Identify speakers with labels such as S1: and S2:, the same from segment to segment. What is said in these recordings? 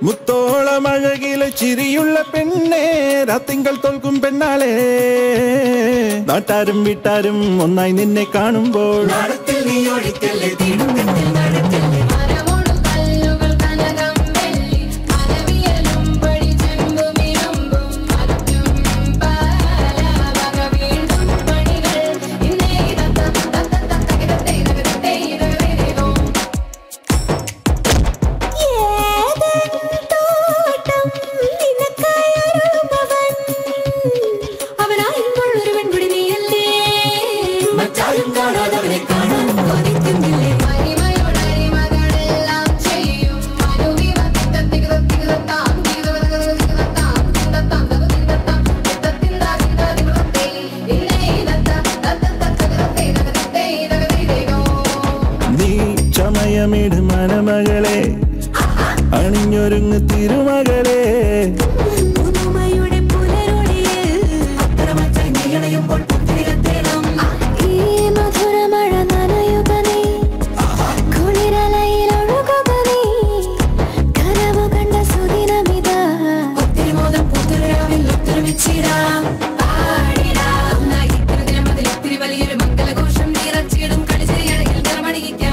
S1: മുത്തോളമഴകിലെ ചിരിയുള്ള പെണ്ണേ രാത്തിങ്കൾ തോൽക്കും പെണ്ണാളെ നാട്ടാരും വീട്ടാരും ഒന്നായി നിന്നെ കാണുമ്പോൾ
S2: മരമോടു കല്ലുകൾ കനകം വെള്ളി അനവിയലും പടി ചെമ്പുമിരുമ്പും മറ്റും പല വക വീണ്ടും പണികൾ ഇന്നേ തത്ത തത്ത തത്തകിടത്തേ തകതേ തകതേരോ അവനായിരുമ്പോൾ ഒരു പെൺകുടി നീയല്ലേ മറ്റാരും കാണാതവനെ കാണാൻ കൊതിക്കുന്നില്ലേ മഹിമയോടരിമകളെല്ലാം ചെയ്യും അനുവിവ തിത്തത്തികതത്തികതത്താം തികതകതകതകതത്താം തിന്തത്താം തകതിന്തത്താം തിത്തത്തിന്താ തിന്തതികതത്തേ ഇന്നേ തത്ത തത്ത തത്തകിടത്തേ തകതേ തകതേരോ
S1: നീ ചമയമിട് മനമകളെ അണിഞ്ഞൊരുങ്ങ് തിരുമകളെ
S2: പുതുമയുടെ പുലരൊളിയിൽ അത്തരമച്ചായി നീയണയുമ്പോൾ പുത്തിരികത്തേണം ഈ മധുരമഴ നനയുക നീ കുളിരലയിൽ ഒഴുകുക നീ കനവു കണ്ട സുദിനമിതാ ഒത്തിരി മോദം പുത്തുരാവിൽ ഒത്തൊരുമിച്ചിടാം പാടിടാം ഒന്നായി ഇത്തിരി ദിനം അതിൽ ഒത്തിരി വലിയൊരു മംഗലഘോഷം നിറച്ചിടും കളിച്ചിരിയടയിൽ നിറമണിയിക്കാം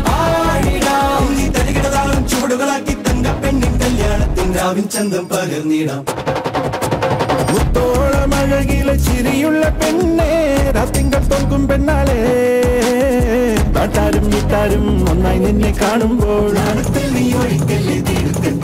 S3: ചുവടുകളാക്കി തങ്ക പെണ്ണിൻ കല്യാണത്തിൻ രാവിൻ ചന്തം പകർന്നിടാം
S1: മുത്തോളമഴകിലെ ചിരിയുള്ള പെണ്ണേ രാത്തിങ്കൾ തോൽക്കും പെണ്ണാളെ നാട്ടാരും വീട്ടാരും ഒന്നായി നിന്നെ കാണുമ്പോൾ
S3: നാണത്തിൽ നീ ഒഴിക്കല്ലേ തീർക്കല്ലേ